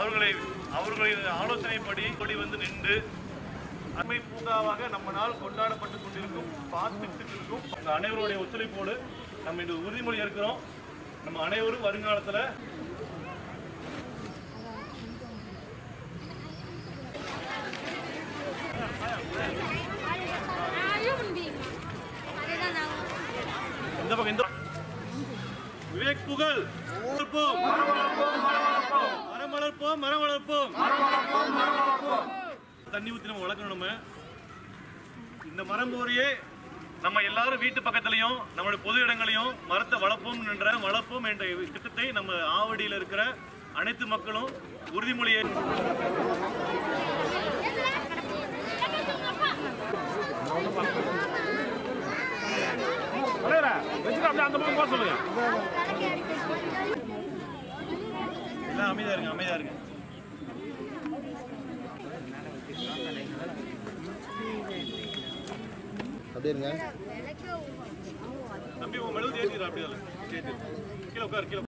அவர்களை அவர்களின் ஆலோசனைப்படி கொடி வந்து நின்று அண்மை பூங்காவாக நம்ம நாள் கொண்டாடப்பட்டு கொண்டிருக்கும் பார்த்துட்டு இருக்கும் உங்க அனைவருடைய ஒத்துழைப்போடு நம்ம இந்த உறுதிமொழி இருக்கிறோம் நம்ம அனைவரும் வருங்காலத்துல இந்த பக்கம் இந்த விவேக் புகழ் வளர்ப்போம் மரம் வளர்ப்போம் மரம் வளர்ப்போம் தண்ணி ஊத்தி நம்ம வளர்க்கணும் நம்ம இந்த மரம் போரியே நம்ம எல்லாரும் வீட்டு பக்கத்துலயும் நம்மளுடைய பொது இடங்களையும் மரத்தை வளர்ப்போம் என்ற வளர்ப்போம் என்ற திட்டத்தை நம்ம ஆவடியில் இருக்கிற அனைத்து மக்களும் உறுதிமொழியை எல்லாம் அமைதியா இருங்க அமைதியா இருங்க அப்படியே இருங்க தம்பி உங்க மெழுகு ஏற்றிடுறா அப்படியே கீழே உட்காரு கீழே